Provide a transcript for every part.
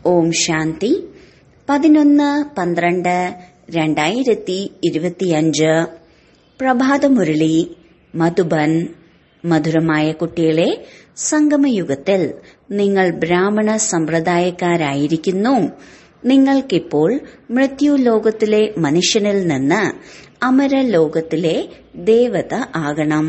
ഓം ശാന്തി പതിനൊന്ന് പന്ത്രണ്ട് രണ്ടായിരത്തി ഇരുപത്തിയഞ്ച് പ്രഭാതമുരളി മധുബൻ മധുരമായ കുട്ടികളെ സംഗമയുഗത്തിൽ നിങ്ങൾ ബ്രാഹ്മണ സമ്പ്രദായക്കാരായിരിക്കുന്നു നിങ്ങൾക്കിപ്പോൾ മൃത്യുലോകത്തിലെ മനുഷ്യനിൽ നിന്ന് അമരലോകത്തിലെ ദേവത ആകണം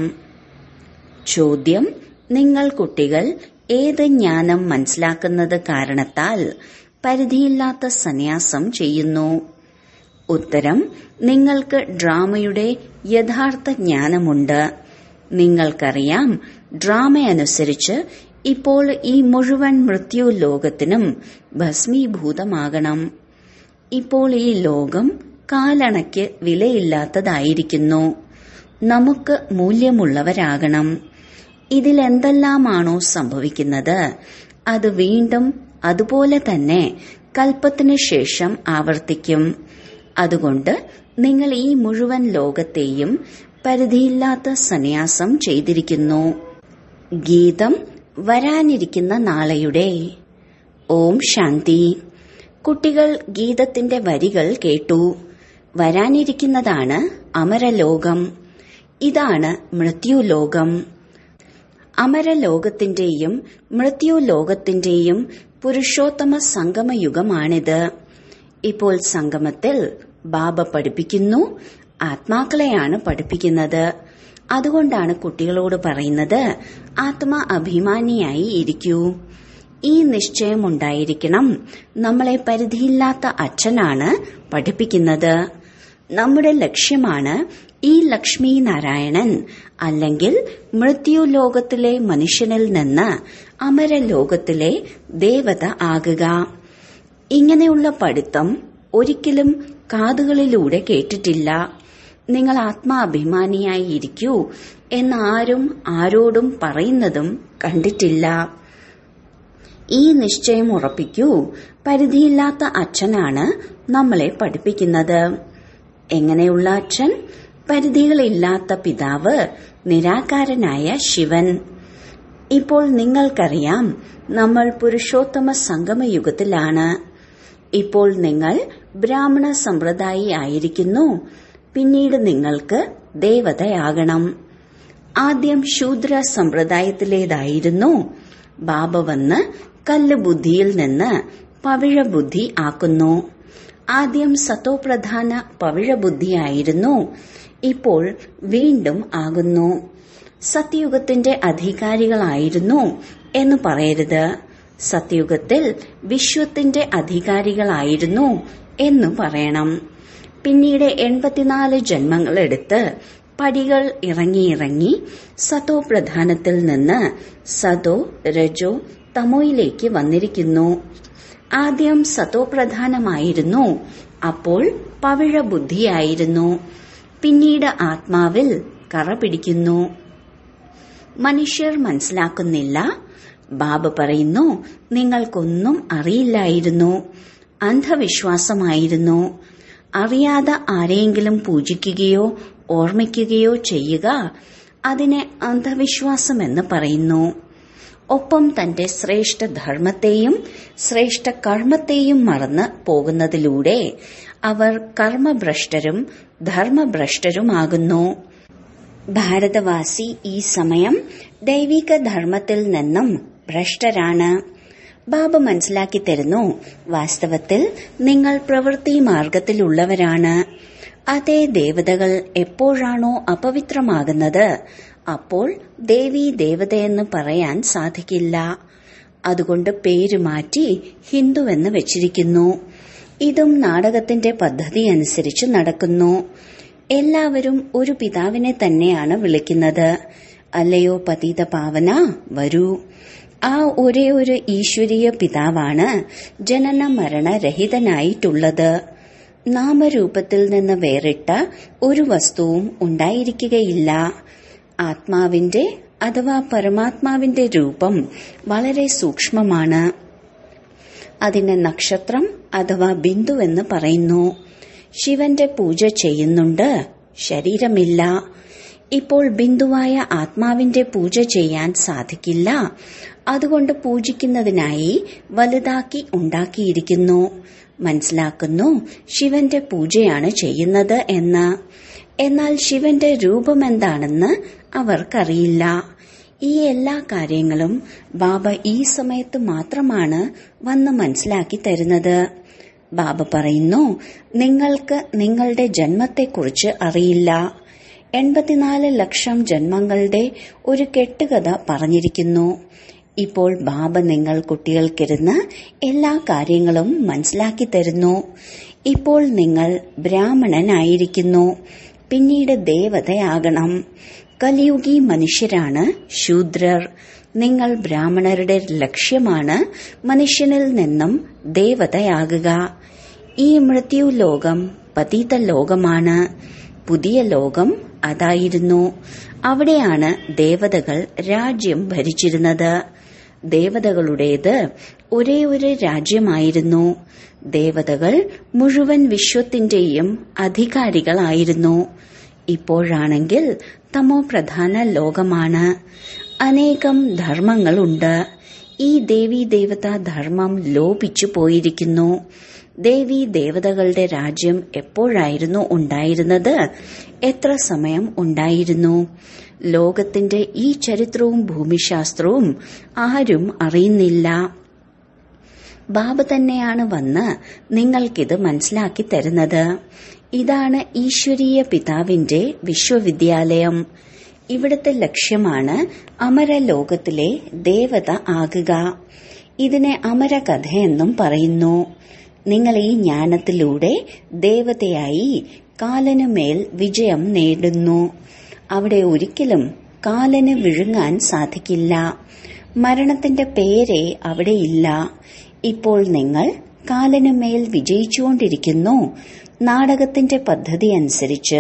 ചോദ്യം നിങ്ങൾ കുട്ടികൾ ഏത് ജ്ഞാനം മനസ്സിലാക്കുന്നത് കാരണത്താൽ പരിധിയില്ലാത്ത സന്യാസം ചെയ്യുന്നു ഉത്തരം നിങ്ങൾക്ക് ഡ്രാമയുടെ യഥാർത്ഥ ജ്ഞാനമുണ്ട് നിങ്ങൾക്കറിയാം ഡ്രാമ അനുസരിച്ച് ഇപ്പോൾ ഈ മുഴുവൻ മൃത്യു ലോകത്തിനും ഭസ്മീഭൂതമാകണം ഇപ്പോൾ ഈ ലോകം കാലണയ്ക്ക് വിലയില്ലാത്തതായിരിക്കുന്നു നമുക്ക് മൂല്യമുള്ളവരാകണം ഇതിലെന്തെല്ലാമാണോ സംഭവിക്കുന്നത് അത് വീണ്ടും അതുപോലെ തന്നെ കൽപ്പത്തിനു ശേഷം ആവർത്തിക്കും അതുകൊണ്ട് നിങ്ങൾ ഈ മുഴുവൻ ലോകത്തെയും പരിധിയില്ലാത്ത സന്യാസം ചെയ്തിരിക്കുന്നു ഗീതം വരാനിരിക്കുന്ന നാളെയുടെ ഓം ശാന്തി കുട്ടികൾ ഗീതത്തിന്റെ വരികൾ കേട്ടു വരാനിരിക്കുന്നതാണ് അമരലോകം ഇതാണ് മൃത്യുലോകം അമരലോകത്തിന്റെയും മൃത്യുലോകത്തിന്റെയും പുരുഷോത്തമ സംഗമയുഗമാണിത് ഇപ്പോൾ സംഗമത്തിൽ ബാബ പഠിപ്പിക്കുന്നു ആത്മാക്കളെയാണ് പഠിപ്പിക്കുന്നത് അതുകൊണ്ടാണ് കുട്ടികളോട് പറയുന്നത് ആത്മാ അഭിമാനിയായി ഇരിക്കൂ ഈ നിശ്ചയമുണ്ടായിരിക്കണം നമ്മളെ പരിധിയില്ലാത്ത അച്ഛനാണ് പഠിപ്പിക്കുന്നത് നമ്മുടെ ലക്ഷ്യമാണ് ഈ ലക്ഷ്മി നാരായണൻ അല്ലെങ്കിൽ മൃത്യുലോകത്തിലെ മനുഷ്യനിൽ നിന്ന് അമരലോകത്തിലെ ദേവത ആകുക ഇങ്ങനെയുള്ള പഠിത്തം ഒരിക്കലും കാതുകളിലൂടെ കേട്ടിട്ടില്ല നിങ്ങൾ ആത്മാഭിമാനിയായി ഇരിക്കൂ എന്നാരും ആരോടും പറയുന്നതും കണ്ടിട്ടില്ല ഈ നിശ്ചയം ഉറപ്പിക്കൂ പരിധിയില്ലാത്ത അച്ഛനാണ് നമ്മളെ പഠിപ്പിക്കുന്നത് എങ്ങനെയുള്ള അച്ഛൻ പരിധികളില്ലാത്ത പിതാവ് നിരാകാരനായ ശിവൻ ഇപ്പോൾ നിങ്ങൾക്കറിയാം നമ്മൾ പുരുഷോത്തമ സംഗമയുഗത്തിലാണ് ഇപ്പോൾ നിങ്ങൾ ബ്രാഹ്മണ സമ്പ്രദായി ആയിരിക്കുന്നു പിന്നീട് നിങ്ങൾക്ക് ദേവതയാകണം ആദ്യം ശൂദ്ര സമ്പ്രദായത്തിലേതായിരുന്നു ബാബ വന്ന് കല്ല് ബുദ്ധിയിൽ നിന്ന് പവിഴ ബുദ്ധി ആക്കുന്നു ആദ്യം സത്തോപ്രധാന പവിഴ ബുദ്ധിയായിരുന്നു ഇപ്പോൾ വീണ്ടും ആകുന്നു സത്യയുഗത്തിന്റെ അധികാരികളായിരുന്നു എന്ന് പറയരുത് സത്യയുഗത്തിൽ വിശ്വത്തിന്റെ അധികാരികളായിരുന്നു എന്ന് പറയണം പിന്നീട് എൺപത്തിനാല് ജന്മങ്ങളെടുത്ത് പടികൾ ഇറങ്ങിയിറങ്ങി സതോ പ്രധാനത്തിൽ നിന്ന് സതോ രജോ തമോയിലേക്ക് വന്നിരിക്കുന്നു ആദ്യം സതോ പ്രധാനമായിരുന്നു അപ്പോൾ പവിഴ ബുദ്ധിയായിരുന്നു പിന്നീട് ആത്മാവിൽ കറ പിടിക്കുന്നു മനുഷ്യർ മനസ്സിലാക്കുന്നില്ല ബാബ പറയുന്നു നിങ്ങൾക്കൊന്നും അറിയില്ലായിരുന്നു അന്ധവിശ്വാസമായിരുന്നു അറിയാതെ ആരെയെങ്കിലും പൂജിക്കുകയോ ഓർമ്മിക്കുകയോ ചെയ്യുക അതിനെ അന്ധവിശ്വാസമെന്ന് പറയുന്നു ഒപ്പം തന്റെ ശ്രേഷ്ഠ ധർമ്മത്തെയും ശ്രേഷ്ഠ കർമ്മത്തെയും മറന്ന് പോകുന്നതിലൂടെ അവർ കർമ്മഭ്രഷ്ടരും ധർമ്മഭ്രഷ്ടരുമാകുന്നു ഭാരതവാസി ഈ സമയം ദൈവിക ധർമ്മത്തിൽ നിന്നും ഭ്രഷ്ടരാണ് ബാബ മനസ്സിലാക്കി തരുന്നു വാസ്തവത്തിൽ നിങ്ങൾ പ്രവൃത്തി മാർഗത്തിലുള്ളവരാണ് അതേ ദേവതകൾ എപ്പോഴാണോ അപവിത്രമാകുന്നത് അപ്പോൾ ദേവി ദേവതയെന്ന് പറയാൻ സാധിക്കില്ല അതുകൊണ്ട് പേര് മാറ്റി ഹിന്ദുവെന്ന് വെച്ചിരിക്കുന്നു ഇതും നാടകത്തിന്റെ പദ്ധതി അനുസരിച്ച് നടക്കുന്നു എല്ലാവരും ഒരു പിതാവിനെ തന്നെയാണ് വിളിക്കുന്നത് അല്ലയോ പതീത പാവന വരൂ ആ ഒരേ ഒരു ഈശ്വരീയ പിതാവാണ് ജനന മരണ രഹിതനായിട്ടുള്ളത് നാമരൂപത്തിൽ നിന്ന് വേറിട്ട ഒരു വസ്തുവും ഉണ്ടായിരിക്കുകയില്ല ആത്മാവിന്റെ അഥവാ പരമാത്മാവിന്റെ രൂപം വളരെ സൂക്ഷ്മമാണ് അതിന് നക്ഷത്രം അഥവാ ബിന്ദു എന്ന് പറയുന്നു ശിവന്റെ പൂജ ചെയ്യുന്നുണ്ട് ശരീരമില്ല ഇപ്പോൾ ബിന്ദുവായ ആത്മാവിന്റെ പൂജ ചെയ്യാൻ സാധിക്കില്ല അതുകൊണ്ട് പൂജിക്കുന്നതിനായി വലുതാക്കി ഉണ്ടാക്കിയിരിക്കുന്നു മനസ്സിലാക്കുന്നു ശിവന്റെ പൂജയാണ് ചെയ്യുന്നത് എന്ന് എന്നാൽ ശിവന്റെ രൂപം എന്താണെന്ന് അവർക്കറിയില്ല ഈ എല്ലാ കാര്യങ്ങളും ബാബ ഈ സമയത്ത് മാത്രമാണ് വന്ന് മനസ്സിലാക്കി തരുന്നത് ബാബ പറയുന്നു നിങ്ങൾക്ക് നിങ്ങളുടെ ജന്മത്തെക്കുറിച്ച് അറിയില്ല എൺപത്തിനാല് ലക്ഷം ജന്മങ്ങളുടെ ഒരു കെട്ടുകഥ പറഞ്ഞിരിക്കുന്നു ഇപ്പോൾ ബാബ നിങ്ങൾ കുട്ടികൾക്കിരുന്ന് എല്ലാ കാര്യങ്ങളും മനസ്സിലാക്കി തരുന്നു ഇപ്പോൾ നിങ്ങൾ ബ്രാഹ്മണനായിരിക്കുന്നു പിന്നീട് ദേവതയാകണം കലിയുഗി മനുഷ്യരാണ് ശൂദ്രർ നിങ്ങൾ ബ്രാഹ്മണരുടെ ലക്ഷ്യമാണ് മനുഷ്യനിൽ നിന്നും ദേവതയാകുക ഈ മൃത്യു ലോകം പതീത ലോകമാണ് പുതിയ ലോകം അതായിരുന്നു അവിടെയാണ് ദേവതകൾ രാജ്യം ഭരിച്ചിരുന്നത് ദേവതകളുടേത് ഒരേ ഒരു രാജ്യമായിരുന്നു ദേവതകൾ മുഴുവൻ വിശ്വത്തിന്റെയും അധികാരികളായിരുന്നു ഇപ്പോഴാണെങ്കിൽ തമോ പ്രധാന ലോകമാണ് അനേകം ധർമ്മങ്ങളുണ്ട് ഈ ദേവി ദേവതാ ധർമ്മം ലോപിച്ചു പോയിരിക്കുന്നു ദേവി ദേവതകളുടെ രാജ്യം എപ്പോഴായിരുന്നു ഉണ്ടായിരുന്നത് എത്ര സമയം ഉണ്ടായിരുന്നു ലോകത്തിന്റെ ഈ ചരിത്രവും ഭൂമിശാസ്ത്രവും ആരും അറിയുന്നില്ല ബാബ തന്നെയാണ് വന്ന് നിങ്ങൾക്കിത് മനസ്സിലാക്കി തരുന്നത് ഇതാണ് ഈശ്വരീയ പിതാവിന്റെ വിശ്വവിദ്യാലയം ഇവിടുത്തെ ലക്ഷ്യമാണ് അമരലോകത്തിലെ ദേവത ആകുക ഇതിനെ അമരകഥയെന്നും പറയുന്നു നിങ്ങൾ ഈ ജ്ഞാനത്തിലൂടെ ദേവതയായി കാലനുമേൽ വിജയം നേടുന്നു അവിടെ ഒരിക്കലും കാലന് വിഴുങ്ങാൻ സാധിക്കില്ല മരണത്തിന്റെ പേരെ അവിടെയില്ല ഇപ്പോൾ നിങ്ങൾ കാലനുമേൽ വിജയിച്ചുകൊണ്ടിരിക്കുന്നു നാടകത്തിന്റെ പദ്ധതി അനുസരിച്ച്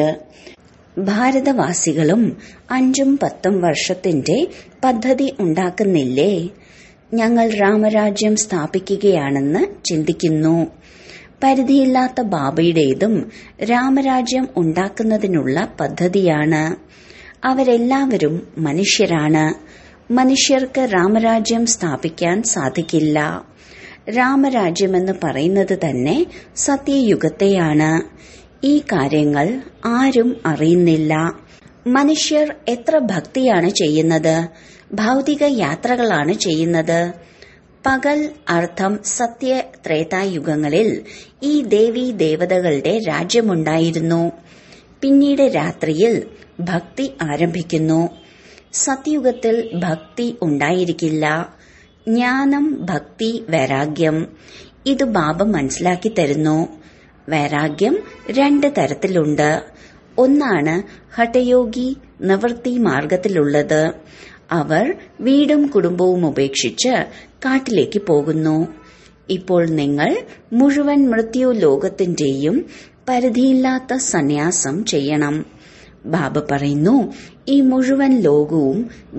ഭാരതവാസികളും അഞ്ചും പത്തും വർഷത്തിന്റെ പദ്ധതി ഉണ്ടാക്കുന്നില്ലേ ഞങ്ങൾ രാമരാജ്യം സ്ഥാപിക്കുകയാണെന്ന് ചിന്തിക്കുന്നു പരിധിയില്ലാത്ത ബാബയുടേതും രാമരാജ്യം ഉണ്ടാക്കുന്നതിനുള്ള പദ്ധതിയാണ് അവരെല്ലാവരും മനുഷ്യരാണ് മനുഷ്യർക്ക് രാമരാജ്യം സ്ഥാപിക്കാൻ സാധിക്കില്ല രാമരാജ്യമെന്ന് പറയുന്നത് തന്നെ സത്യയുഗത്തെയാണ് ഈ കാര്യങ്ങൾ ആരും അറിയുന്നില്ല മനുഷ്യർ എത്ര ഭക്തിയാണ് ചെയ്യുന്നത് ഭൗതിക യാത്രകളാണ് ചെയ്യുന്നത് പകൽ അർത്ഥം സത്യ ത്രേതായുഗങ്ങളിൽ ഈ ദേവി ദേവതകളുടെ രാജ്യമുണ്ടായിരുന്നു പിന്നീട് രാത്രിയിൽ ഭക്തി ആരംഭിക്കുന്നു സത്യുഗത്തിൽ ഭക്തി ഉണ്ടായിരിക്കില്ല ജ്ഞാനം ഭക്തി വൈരാഗ്യം ഇത് ബാബ മനസ്സിലാക്കി തരുന്നു വൈരാഗ്യം രണ്ട് തരത്തിലുണ്ട് ഒന്നാണ് ഹഠയോഗി നിവൃത്തി മാർഗത്തിലുള്ളത് അവർ വീടും കുടുംബവും ഉപേക്ഷിച്ച് കാട്ടിലേക്ക് പോകുന്നു ഇപ്പോൾ നിങ്ങൾ മുഴുവൻ മൃത്യു ലോകത്തിന്റെയും പരിധിയില്ലാത്ത സന്യാസം ചെയ്യണം ബാബ പറയുന്നു ഈ മുഴുവൻ ലോകവും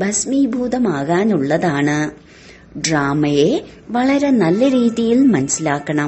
ഭസ്മീഭൂതമാകാനുള്ളതാണ് ഡ്രാമയെ വളരെ നല്ല രീതിയിൽ മനസ്സിലാക്കണം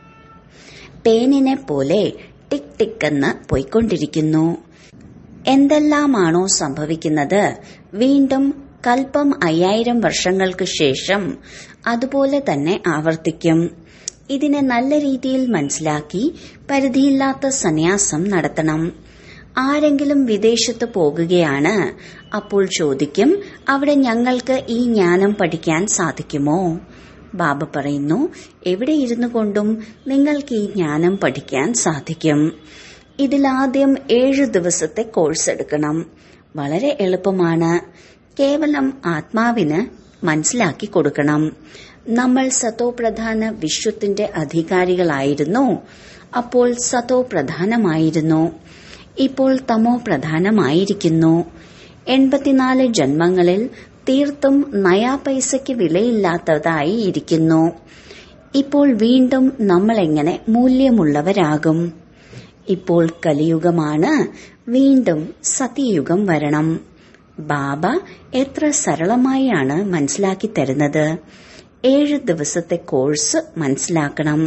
പേനിനെ പോലെ ടിക് ടിക് എന്ന് പോയിക്കൊണ്ടിരിക്കുന്നു എന്തെല്ലാമാണോ സംഭവിക്കുന്നത് വീണ്ടും കൽപ്പം അയ്യായിരം വർഷങ്ങൾക്ക് ശേഷം അതുപോലെ തന്നെ ആവർത്തിക്കും ഇതിനെ നല്ല രീതിയിൽ മനസ്സിലാക്കി പരിധിയില്ലാത്ത സന്യാസം നടത്തണം ആരെങ്കിലും വിദേശത്ത് പോകുകയാണ് അപ്പോൾ ചോദിക്കും അവിടെ ഞങ്ങൾക്ക് ഈ ജ്ഞാനം പഠിക്കാൻ സാധിക്കുമോ ബാബ പറയുന്നു എവിടെ ഇരുന്നു കൊണ്ടും നിങ്ങൾക്ക് ഈ ജ്ഞാനം പഠിക്കാൻ സാധിക്കും ഇതിലാദ്യം ഏഴു ദിവസത്തെ കോഴ്സ് എടുക്കണം വളരെ എളുപ്പമാണ് കേവലം ആത്മാവിന് മനസ്സിലാക്കി കൊടുക്കണം നമ്മൾ സതോ പ്രധാന വിശ്വത്തിന്റെ അധികാരികളായിരുന്നു അപ്പോൾ സതോ പ്രധാനമായിരുന്നു ഇപ്പോൾ തമോ പ്രധാനമായിരിക്കുന്നു എൺപത്തിനാല് ജന്മങ്ങളിൽ തീർത്തും നയാ പൈസയ്ക്ക് വിലയില്ലാത്തതായി ഇരിക്കുന്നു ഇപ്പോൾ വീണ്ടും നമ്മൾ എങ്ങനെ മൂല്യമുള്ളവരാകും ഇപ്പോൾ കലിയുഗമാണ് വീണ്ടും സത്യയുഗം വരണം ബാബ എത്ര സരളമായാണ് മനസ്സിലാക്കി തരുന്നത് ഏഴ് ദിവസത്തെ കോഴ്സ് മനസ്സിലാക്കണം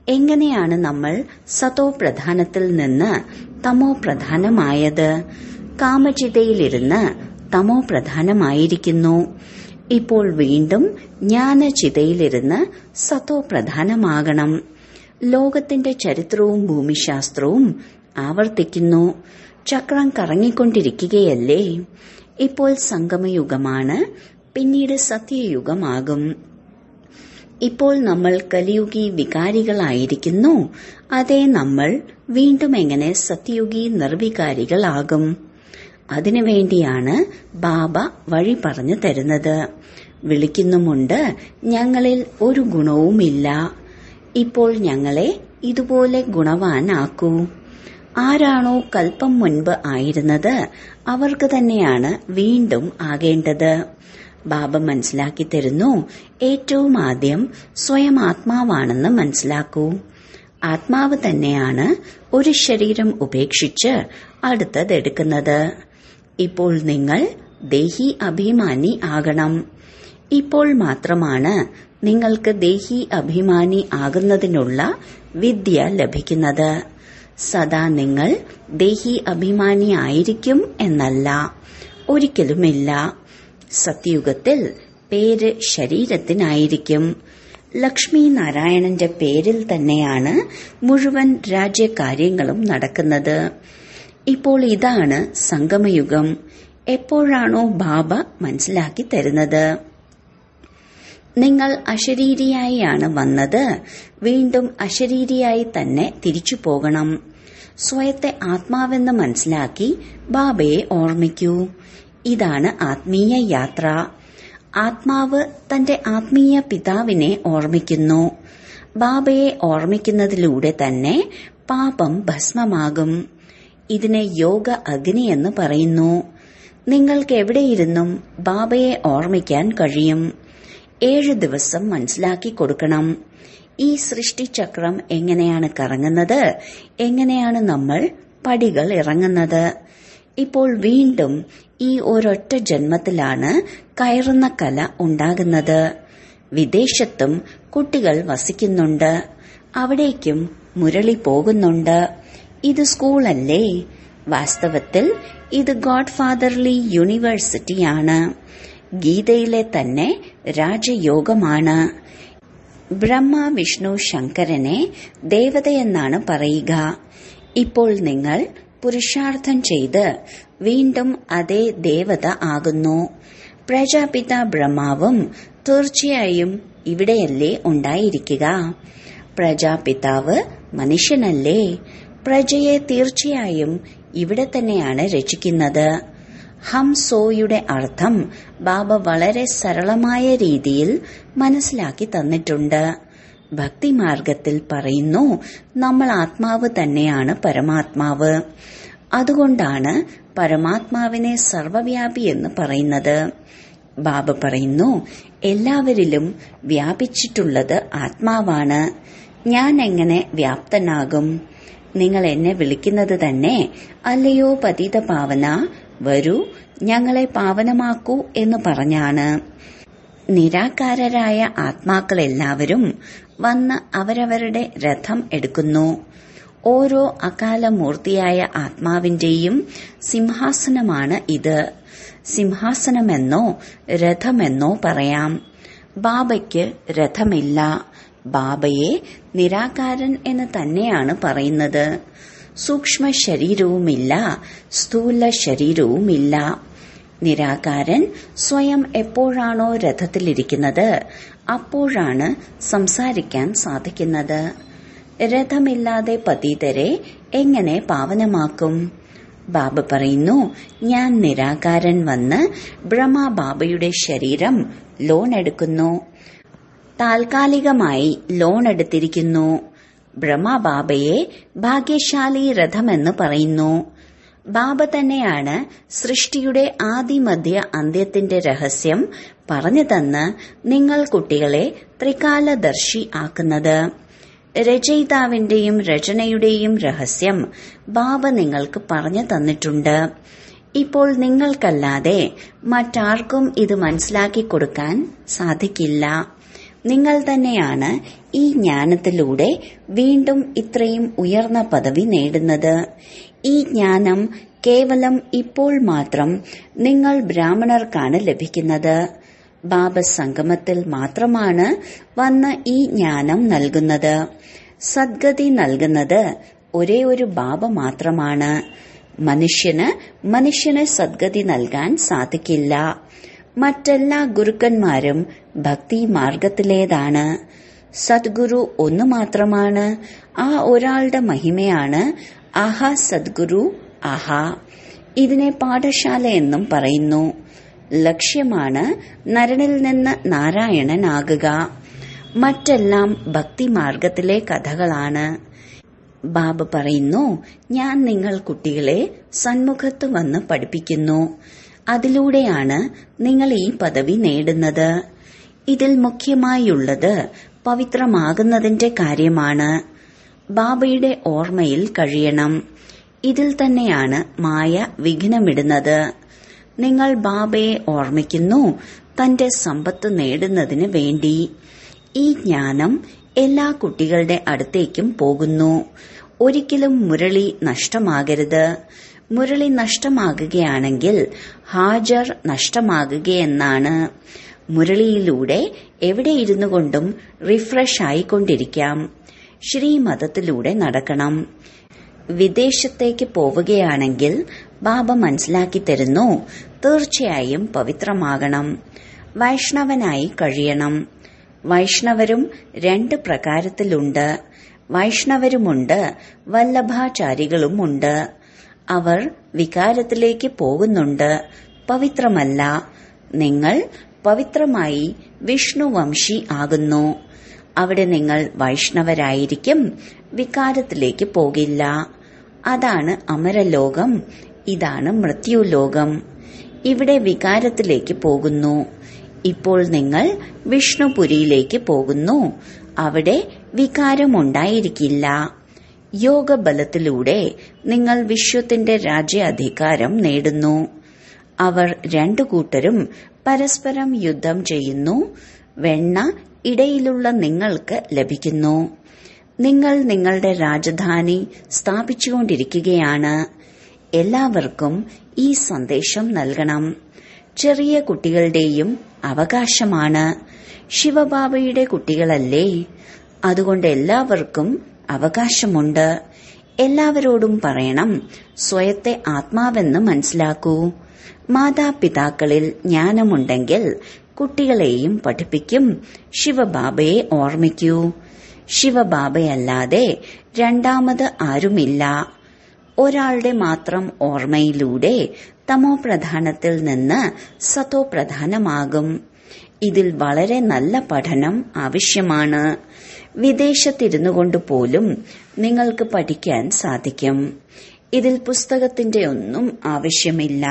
എങ്ങനെയാണ് നമ്മൾ സതോ പ്രധാനത്തിൽ നിന്ന് തമോ പ്രധാനമായത് കാമചിതയിലിരുന്ന് തമോ പ്രധാനമായിരിക്കുന്നു ഇപ്പോൾ വീണ്ടും ജ്ഞാനചിതയിലിരുന്ന് സത്തോ പ്രധാനമാകണം ലോകത്തിന്റെ ചരിത്രവും ഭൂമിശാസ്ത്രവും ആവർത്തിക്കുന്നു ചക്രം കറങ്ങിക്കൊണ്ടിരിക്കുകയല്ലേ ഇപ്പോൾ സംഗമയുഗമാണ് പിന്നീട് സത്യയുഗമാകും ഇപ്പോൾ നമ്മൾ കലിയുഗി വികാരികളായിരിക്കുന്നു അതേ നമ്മൾ വീണ്ടും എങ്ങനെ സത്യയുഗി നിർവികാരികളാകും അതിനുവേണ്ടിയാണ് ബാബ വഴി പറഞ്ഞു തരുന്നത് വിളിക്കുന്നുമുണ്ട് ഞങ്ങളിൽ ഒരു ഗുണവുമില്ല ഇപ്പോൾ ഞങ്ങളെ ഇതുപോലെ ഗുണവാനാക്കൂ ആരാണോ കൽപ്പം മുൻപ് ആയിരുന്നത് അവർക്ക് തന്നെയാണ് വീണ്ടും ആകേണ്ടത് ബാബ മനസ്സിലാക്കി തരുന്നു ഏറ്റവും ആദ്യം സ്വയം ആത്മാവാണെന്ന് മനസ്സിലാക്കൂ ആത്മാവ് തന്നെയാണ് ഒരു ശരീരം ഉപേക്ഷിച്ച് അടുത്തതെടുക്കുന്നത് ഇപ്പോൾ നിങ്ങൾ ദേഹി അഭിമാനി ആകണം ഇപ്പോൾ മാത്രമാണ് നിങ്ങൾക്ക് ദേഹി അഭിമാനി ആകുന്നതിനുള്ള വിദ്യ ലഭിക്കുന്നത് സദാ നിങ്ങൾ ദേഹി അഭിമാനി ആയിരിക്കും എന്നല്ല ഒരിക്കലുമില്ല സത്യുഗത്തിൽ പേര് ശരീരത്തിനായിരിക്കും ലക്ഷ്മി നാരായണന്റെ പേരിൽ തന്നെയാണ് മുഴുവൻ രാജ്യകാര്യങ്ങളും നടക്കുന്നത് ഇപ്പോൾ ഇതാണ് സംഗമയുഗം എപ്പോഴാണോ ബാബ മനസ്സിലാക്കി തരുന്നത് നിങ്ങൾ അശരീരിയായാണ് വന്നത് വീണ്ടും അശരീരിയായി തന്നെ തിരിച്ചു പോകണം സ്വയത്തെ ആത്മാവെന്ന് മനസ്സിലാക്കി ബാബയെ ഓർമ്മിക്കൂ ഇതാണ് ആത്മീയ യാത്ര ആത്മാവ് തന്റെ ആത്മീയ പിതാവിനെ ഓർമ്മിക്കുന്നു ബാബയെ ഓർമ്മിക്കുന്നതിലൂടെ തന്നെ പാപം ഭസ്മമാകും ഇതിനെ യോഗ അഗ്നി എന്ന് പറയുന്നു നിങ്ങൾക്ക് എവിടെയിരുന്നും ബാബയെ ഓർമ്മിക്കാൻ കഴിയും ഏഴ് ദിവസം മനസ്സിലാക്കി കൊടുക്കണം ഈ സൃഷ്ടിചക്രം എങ്ങനെയാണ് കറങ്ങുന്നത് എങ്ങനെയാണ് നമ്മൾ പടികൾ ഇറങ്ങുന്നത് ഇപ്പോൾ വീണ്ടും ഈ ഒരൊറ്റ ജന്മത്തിലാണ് കയറുന്ന കല ഉണ്ടാകുന്നത് വിദേശത്തും കുട്ടികൾ വസിക്കുന്നുണ്ട് അവിടേക്കും മുരളി പോകുന്നുണ്ട് ഇത് സ്കൂളല്ലേ വാസ്തവത്തിൽ ഇത് ഗോഡ് ഫാദർലി യൂണിവേഴ്സിറ്റിയാണ് ഗീതയിലെ തന്നെ രാജയോഗമാണ് ബ്രഹ്മ വിഷ്ണു ശങ്കരനെ ദേവതയെന്നാണ് പറയുക ഇപ്പോൾ നിങ്ങൾ പുരുഷാർത്ഥം ചെയ്ത് വീണ്ടും അതേ ദേവത ആകുന്നു പ്രജാപിത ബ്രഹ്മാവും തീർച്ചയായും ഇവിടെയല്ലേ ഉണ്ടായിരിക്കുക പ്രജാപിതാവ് മനുഷ്യനല്ലേ പ്രജയെ തീർച്ചയായും ഇവിടെ തന്നെയാണ് രചിക്കുന്നത് ഹംസോയുടെ അർത്ഥം ബാബ വളരെ സരളമായ രീതിയിൽ മനസ്സിലാക്കി തന്നിട്ടുണ്ട് ഭക്തിമാർഗത്തിൽ പറയുന്നു നമ്മൾ ആത്മാവ് തന്നെയാണ് പരമാത്മാവ് അതുകൊണ്ടാണ് പരമാത്മാവിനെ സർവവ്യാപി എന്ന് പറയുന്നത് ബാബ പറയുന്നു എല്ലാവരിലും വ്യാപിച്ചിട്ടുള്ളത് ആത്മാവാണ് ഞാൻ എങ്ങനെ വ്യാപ്തനാകും നിങ്ങൾ എന്നെ വിളിക്കുന്നത് തന്നെ അല്ലയോ പതിത പാവന വരൂ ഞങ്ങളെ പാവനമാക്കൂ എന്ന് പറഞ്ഞാണ് നിരാകാരരായ ആത്മാക്കളെല്ലാവരും വന്ന് അവരവരുടെ രഥം എടുക്കുന്നു ഓരോ അകാലമൂർത്തിയായ ആത്മാവിന്റെയും സിംഹാസനമാണ് ഇത് സിംഹാസനമെന്നോ രഥമെന്നോ പറയാം ബാബയ്ക്ക് രഥമില്ല ബാബയെ നിരാകാരൻ എന്ന് തന്നെയാണ് പറയുന്നത് സൂക്ഷ്മ ശരീരവുമില്ല സ്ഥൂല ശരീരവുമില്ല നിരാകാരൻ സ്വയം എപ്പോഴാണോ രഥത്തിലിരിക്കുന്നത് അപ്പോഴാണ് സംസാരിക്കാൻ സാധിക്കുന്നത് രഥമില്ലാതെ പതീതരെ എങ്ങനെ പാവനമാക്കും ബാബ പറയുന്നു ഞാൻ നിരാകാരൻ വന്ന് ബ്രഹ്മ ബാബയുടെ ശരീരം ലോൺ എടുക്കുന്നു താൽക്കാലികമായി ലോൺ എടുത്തിരിക്കുന്നു ബ്രഹ്മബാബയെ ഭാഗ്യശാലി രഥമെന്ന് പറയുന്നു ബാബ തന്നെയാണ് സൃഷ്ടിയുടെ ആദിമധ്യ അന്ത്യത്തിന്റെ രഹസ്യം പറഞ്ഞു തന്ന് നിങ്ങൾ കുട്ടികളെ ത്രികാലദർശി ആക്കുന്നത് രചയിതാവിന്റെയും രചനയുടെയും രഹസ്യം ബാബ നിങ്ങൾക്ക് പറഞ്ഞു തന്നിട്ടുണ്ട് ഇപ്പോൾ നിങ്ങൾക്കല്ലാതെ മറ്റാർക്കും ഇത് മനസ്സിലാക്കി കൊടുക്കാൻ സാധിക്കില്ല നിങ്ങൾ തന്നെയാണ് ഈ ജ്ഞാനത്തിലൂടെ വീണ്ടും ഇത്രയും ഉയർന്ന പദവി നേടുന്നത് ഈ ജ്ഞാനം കേവലം ഇപ്പോൾ മാത്രം നിങ്ങൾ ബ്രാഹ്മണർക്കാണ് ലഭിക്കുന്നത് ബാബ സംഗമത്തിൽ മാത്രമാണ് വന്ന് ഈ ജ്ഞാനം നൽകുന്നത് സദ്ഗതി നൽകുന്നത് ഒരേ ഒരു ബാബ മാത്രമാണ് മനുഷ്യന് മനുഷ്യന് സദ്ഗതി നൽകാൻ സാധിക്കില്ല മറ്റെല്ലാ ഗുരുക്കന്മാരും ഭക്തി മാർഗത്തിലേതാണ് സദ്ഗുരു ഒന്നു മാത്രമാണ് ആ ഒരാളുടെ മഹിമയാണ് ആഹാ സദ്ഗുരു ആഹാ ഇതിനെ പാഠശാല എന്നും പറയുന്നു ലക്ഷ്യമാണ് നരനിൽ നിന്ന് നാരായണനാകുക മറ്റെല്ലാം ഭക്തിമാർഗത്തിലെ കഥകളാണ് ബാബ പറയുന്നു ഞാൻ നിങ്ങൾ കുട്ടികളെ സന്മുഖത്ത് വന്ന് പഠിപ്പിക്കുന്നു അതിലൂടെയാണ് നിങ്ങൾ ഈ പദവി നേടുന്നത് ഇതിൽ മുഖ്യമായുള്ളത് പവിത്രമാകുന്നതിന്റെ കാര്യമാണ് ബാബയുടെ ഓർമ്മയിൽ കഴിയണം ഇതിൽ തന്നെയാണ് മായ വിഘ്നമിടുന്നത് നിങ്ങൾ ബാബയെ ഓർമ്മിക്കുന്നു തന്റെ സമ്പത്ത് നേടുന്നതിന് വേണ്ടി ഈ ജ്ഞാനം എല്ലാ കുട്ടികളുടെ അടുത്തേക്കും പോകുന്നു ഒരിക്കലും മുരളി നഷ്ടമാകരുത് മുരളി നഷ്ടമാകുകയാണെങ്കിൽ ഹാജർ നഷ്ടമാകുകയെന്നാണ് മുരളിയിലൂടെ എവിടെ ഇരുന്നു കൊണ്ടും റിഫ്രഷ് ആയിക്കൊണ്ടിരിക്കാം ശ്രീമതത്തിലൂടെ നടക്കണം വിദേശത്തേക്ക് പോവുകയാണെങ്കിൽ ബാബ മനസ്സിലാക്കി തരുന്നു തീർച്ചയായും പവിത്രമാകണം വൈഷ്ണവനായി കഴിയണം വൈഷ്ണവരും രണ്ട് പ്രകാരത്തിലുണ്ട് വൈഷ്ണവരുമുണ്ട് വല്ലഭാചാരികളുമുണ്ട് അവർ വികാരത്തിലേക്ക് പോകുന്നുണ്ട് പവിത്രമല്ല നിങ്ങൾ പവിത്രമായി വിഷ്ണുവംശി ആകുന്നു അവിടെ നിങ്ങൾ വൈഷ്ണവരായിരിക്കും വികാരത്തിലേക്ക് പോകില്ല അതാണ് അമരലോകം ഇതാണ് മൃത്യുലോകം ഇവിടെ വികാരത്തിലേക്ക് പോകുന്നു ഇപ്പോൾ നിങ്ങൾ വിഷ്ണുപുരിയിലേക്ക് പോകുന്നു അവിടെ വികാരമുണ്ടായിരിക്കില്ല യോഗബലത്തിലൂടെ നിങ്ങൾ വിശ്വത്തിന്റെ രാജ്യാധികാരം നേടുന്നു അവർ രണ്ടു കൂട്ടരും പരസ്പരം യുദ്ധം ചെയ്യുന്നു വെണ്ണ ഇടയിലുള്ള നിങ്ങൾക്ക് ലഭിക്കുന്നു നിങ്ങൾ നിങ്ങളുടെ രാജധാനി സ്ഥാപിച്ചുകൊണ്ടിരിക്കുകയാണ് എല്ലാവർക്കും ഈ സന്ദേശം നൽകണം ചെറിയ കുട്ടികളുടെയും അവകാശമാണ് ശിവബാബയുടെ കുട്ടികളല്ലേ അതുകൊണ്ട് എല്ലാവർക്കും അവകാശമുണ്ട് എല്ലാവരോടും പറയണം സ്വയത്തെ ആത്മാവെന്ന് മനസ്സിലാക്കൂ മാതാപിതാക്കളിൽ ജ്ഞാനമുണ്ടെങ്കിൽ കുട്ടികളെയും പഠിപ്പിക്കും ശിവബാബയെ ഓർമ്മിക്കൂ ശിവബാബയല്ലാതെ രണ്ടാമത് ആരുമില്ല ഒരാളുടെ മാത്രം ഓർമ്മയിലൂടെ തമോ പ്രധാനത്തിൽ നിന്ന് സതോ പ്രധാനമാകും ഇതിൽ വളരെ നല്ല പഠനം ആവശ്യമാണ് വിദേശത്തിരുന്നു കൊണ്ട് പോലും നിങ്ങൾക്ക് പഠിക്കാൻ സാധിക്കും ഇതിൽ പുസ്തകത്തിന്റെ ഒന്നും ആവശ്യമില്ല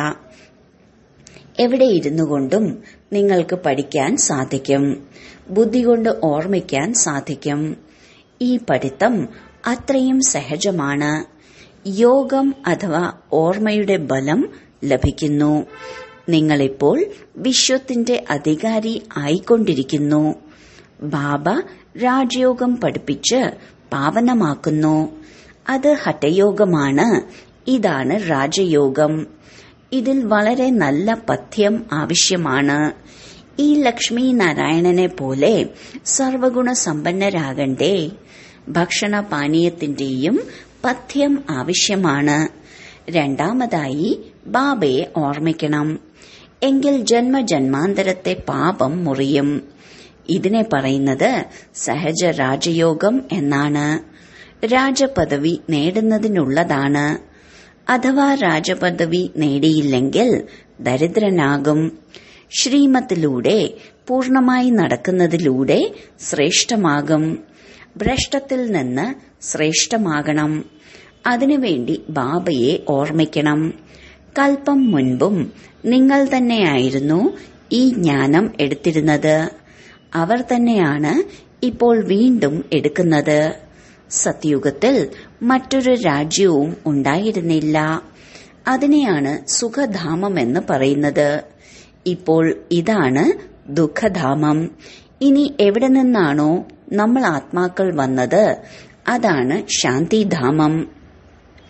എവിടെ ഇരുന്നു കൊണ്ടും നിങ്ങൾക്ക് പഠിക്കാൻ സാധിക്കും ബുദ്ധി കൊണ്ട് ഓർമ്മിക്കാൻ സാധിക്കും ഈ പഠിത്തം അത്രയും സഹജമാണ് യോഗം അഥവാ ഓർമ്മയുടെ ബലം ലഭിക്കുന്നു നിങ്ങളിപ്പോൾ വിശ്വത്തിന്റെ അധികാരി ആയിക്കൊണ്ടിരിക്കുന്നു ബാബ രാജയോഗം പഠിപ്പിച്ച് പാവനമാക്കുന്നു അത് ഹഠയോഗമാണ് ഇതാണ് രാജയോഗം ഇതിൽ വളരെ നല്ല പഥ്യം ആവശ്യമാണ് ഈ ലക്ഷ്മി നാരായണനെ പോലെ സർവഗുണ സമ്പന്നരാകണ്ടേ ഭക്ഷണ പാനീയത്തിന്റെയും പഥ്യം ആവശ്യമാണ് രണ്ടാമതായി ബാബയെ ഓർമ്മിക്കണം എങ്കിൽ ജന്മജന്മാന്തരത്തെ പാപം മുറിയും ഇതിനെ പറയുന്നത് സഹജ രാജയോഗം എന്നാണ് രാജപദവി നേടുന്നതിനുള്ളതാണ് അഥവാ രാജപദവി നേടിയില്ലെങ്കിൽ ദരിദ്രനാകും ശ്രീമത്തിലൂടെ പൂർണമായി നടക്കുന്നതിലൂടെ ശ്രേഷ്ഠമാകും ഭ്രഷ്ടത്തിൽ നിന്ന് ശ്രേഷ്ഠമാകണം അതിനുവേണ്ടി ബാബയെ ഓർമ്മിക്കണം കൽപ്പം മുൻപും നിങ്ങൾ തന്നെയായിരുന്നു ഈ ജ്ഞാനം എടുത്തിരുന്നത് അവർ തന്നെയാണ് ഇപ്പോൾ വീണ്ടും എടുക്കുന്നത് സത്യുഗത്തിൽ മറ്റൊരു രാജ്യവും ഉണ്ടായിരുന്നില്ല അതിനെയാണ് സുഖധാമമെന്ന് പറയുന്നത് ഇപ്പോൾ ഇതാണ് ദുഃഖധാമം ഇനി എവിടെ നിന്നാണോ നമ്മൾ ആത്മാക്കൾ വന്നത് അതാണ് ശാന്തിധാമം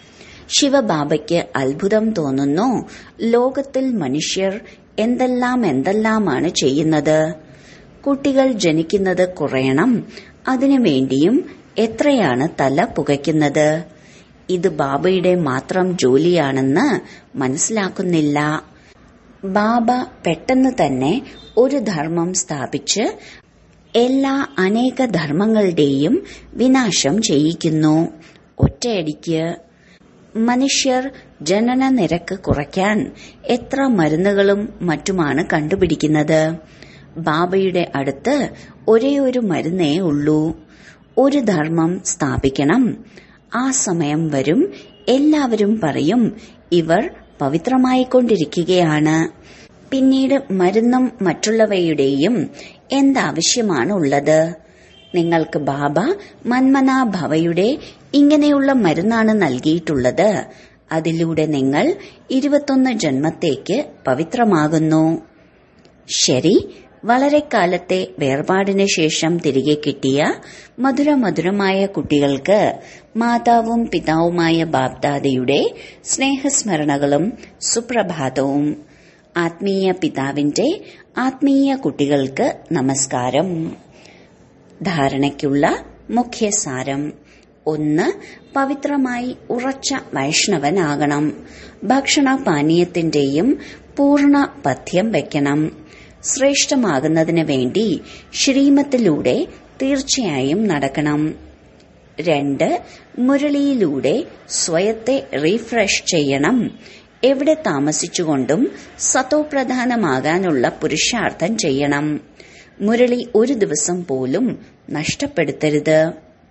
ശിവബാബയ്ക്ക് അത്ഭുതം തോന്നുന്നു ലോകത്തിൽ മനുഷ്യർ എന്തെല്ലാം എന്തെല്ലാമാണ് ചെയ്യുന്നത് കുട്ടികൾ ജനിക്കുന്നത് കുറയണം അതിനുവേണ്ടിയും എത്രയാണ് തല പുകയ്ക്കുന്നത് ഇത് ബാബയുടെ മാത്രം ജോലിയാണെന്ന് മനസ്സിലാക്കുന്നില്ല ബാബ പെട്ടെന്ന് തന്നെ ഒരു ധർമ്മം സ്ഥാപിച്ച് എല്ലാ അനേക ധർമ്മങ്ങളുടെയും വിനാശം ചെയ്യിക്കുന്നു ഒറ്റയടിക്ക് മനുഷ്യർ ജനന നിരക്ക് കുറയ്ക്കാൻ എത്ര മരുന്നുകളും മറ്റുമാണ് കണ്ടുപിടിക്കുന്നത് ബാബയുടെ അടുത്ത് ഒരേ ഒരു മരുന്നേ ഉള്ളൂ ഒരു ധർമ്മം സ്ഥാപിക്കണം ആ സമയം വരും എല്ലാവരും പറയും ഇവർ പവിത്രമായിക്കൊണ്ടിരിക്കുകയാണ് പിന്നീട് മരുന്നും മറ്റുള്ളവയുടെയും എന്താവശ്യമാണ് ഉള്ളത് നിങ്ങൾക്ക് ബാബ മന്മനാ ഭവയുടെ ഇങ്ങനെയുള്ള മരുന്നാണ് നൽകിയിട്ടുള്ളത് അതിലൂടെ നിങ്ങൾ ഇരുപത്തൊന്ന് ജന്മത്തേക്ക് പവിത്രമാകുന്നു ശരി വളരെ കാലത്തെ വേർപാടിന് ശേഷം തിരികെ കിട്ടിയ മധുര മധുരമായ കുട്ടികൾക്ക് മാതാവും പിതാവുമായ ബാബ്ദാദയുടെ സ്നേഹസ്മരണകളും സുപ്രഭാതവും ആത്മീയ പിതാവിന്റെ ആത്മീയ കുട്ടികൾക്ക് നമസ്കാരം ധാരണയ്ക്കുള്ള മുഖ്യസാരം ഒന്ന് പവിത്രമായി ഉറച്ച വൈഷ്ണവനാകണം ഭക്ഷണപാനീയത്തിന്റെയും പൂർണ്ണ പഥ്യം വയ്ക്കണം ശ്രേഷ്ഠമാകുന്നതിന് വേണ്ടി ശ്രീമത്തിലൂടെ തീർച്ചയായും നടക്കണം രണ്ട് മുരളിയിലൂടെ സ്വയത്തെ റീഫ്രഷ് ചെയ്യണം എവിടെ താമസിച്ചുകൊണ്ടും സതോപ്രധാനമാകാനുള്ള പുരുഷാർത്ഥം ചെയ്യണം മുരളി ഒരു ദിവസം പോലും നഷ്ടപ്പെടുത്തരുത്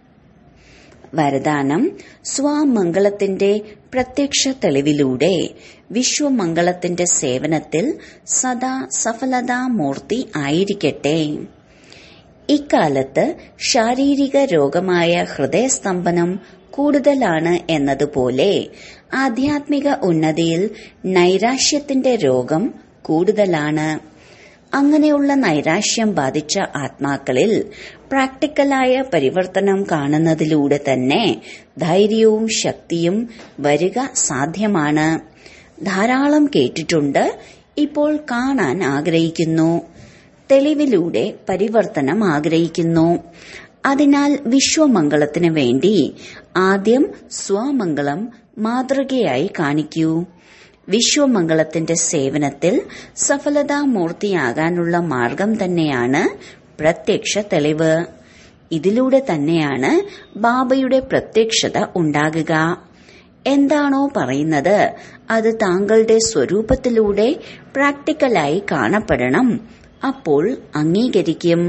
വരദാനം സ്വാമംഗളത്തിന്റെ പ്രത്യക്ഷ തെളിവിലൂടെ വിശ്വമംഗളത്തിന്റെ സേവനത്തിൽ സദാ സഫലതാമൂർത്തി ആയിരിക്കട്ടെ ഇക്കാലത്ത് ശാരീരിക രോഗമായ ഹൃദയസ്തംഭനം കൂടുതലാണ് എന്നതുപോലെ ആധ്യാത്മിക ഉന്നതിയിൽ നൈരാശ്യത്തിന്റെ രോഗം കൂടുതലാണ് അങ്ങനെയുള്ള നൈരാശ്യം ബാധിച്ച ആത്മാക്കളിൽ പ്രാക്ടിക്കലായ പരിവർത്തനം കാണുന്നതിലൂടെ തന്നെ ധൈര്യവും ശക്തിയും വരിക സാധ്യമാണ് ധാരാളം കേട്ടിട്ടുണ്ട് ഇപ്പോൾ കാണാൻ ആഗ്രഹിക്കുന്നു തെളിവിലൂടെ പരിവർത്തനം ആഗ്രഹിക്കുന്നു അതിനാൽ വിശ്വമംഗളത്തിന് വേണ്ടി ആദ്യം സ്വമംഗളം മാതൃകയായി കാണിക്കൂ വിശ്വമംഗളത്തിന്റെ സേവനത്തിൽ സഫലതാമൂർത്തിയാകാനുള്ള മാർഗം തന്നെയാണ് പ്രത്യക്ഷ തെളിവ് ഇതിലൂടെ തന്നെയാണ് ബാബയുടെ പ്രത്യക്ഷത ഉണ്ടാകുക എന്താണോ പറയുന്നത് അത് താങ്കളുടെ സ്വരൂപത്തിലൂടെ പ്രാക്ടിക്കലായി കാണപ്പെടണം അപ്പോൾ അംഗീകരിക്കും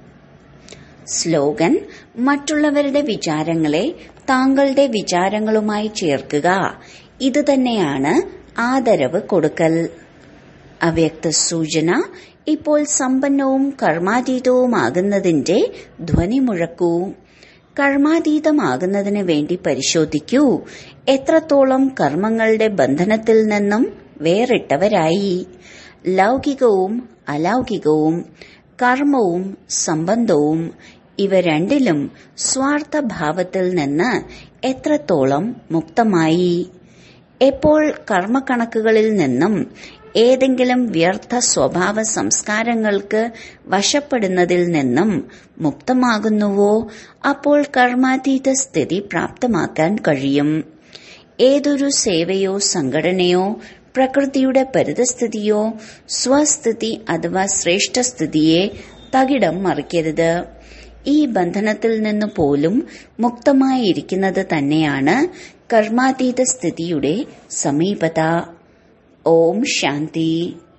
സ്ലോഗൻ മറ്റുള്ളവരുടെ വിചാരങ്ങളെ താങ്കളുടെ വിചാരങ്ങളുമായി ചേർക്കുക ഇത് തന്നെയാണ് ആദരവ് കൊടുക്കൽ അവ്യക്ത സൂചന ഇപ്പോൾ സമ്പന്നവും കർമാതീതവുമാകുന്നതിന്റെ ധ്വനി മുഴക്കൂ കർമാതീതമാകുന്നതിന് വേണ്ടി പരിശോധിക്കൂ എത്രത്തോളം കർമ്മങ്ങളുടെ ബന്ധനത്തിൽ നിന്നും വേറിട്ടവരായി ലൗകികവും അലൗകികവും കർമ്മവും സംബന്ധവും ഇവ രണ്ടിലും സ്വാർത്ഥഭാവത്തിൽ നിന്ന് എത്രത്തോളം മുക്തമായി എപ്പോൾ കർമ്മക്കണക്കുകളിൽ നിന്നും ഏതെങ്കിലും വ്യർത്ഥ സ്വഭാവ സംസ്കാരങ്ങൾക്ക് വശപ്പെടുന്നതിൽ നിന്നും മുക്തമാകുന്നുവോ അപ്പോൾ കർമാതീത സ്ഥിതി പ്രാപ്തമാക്കാൻ കഴിയും ഏതൊരു സേവയോ സംഘടനയോ പ്രകൃതിയുടെ പരിതസ്ഥിതിയോ സ്വസ്ഥിതി അഥവാ ശ്രേഷ്ഠസ്ഥിതിയെ തകിടം മറിക്കരുത് ഈ ബന്ധനത്തിൽ നിന്ന് പോലും മുക്തമായിരിക്കുന്നത് തന്നെയാണ് കർമാതീത സ്ഥിതിയുടെ സമീപത ഓം ശാന്തി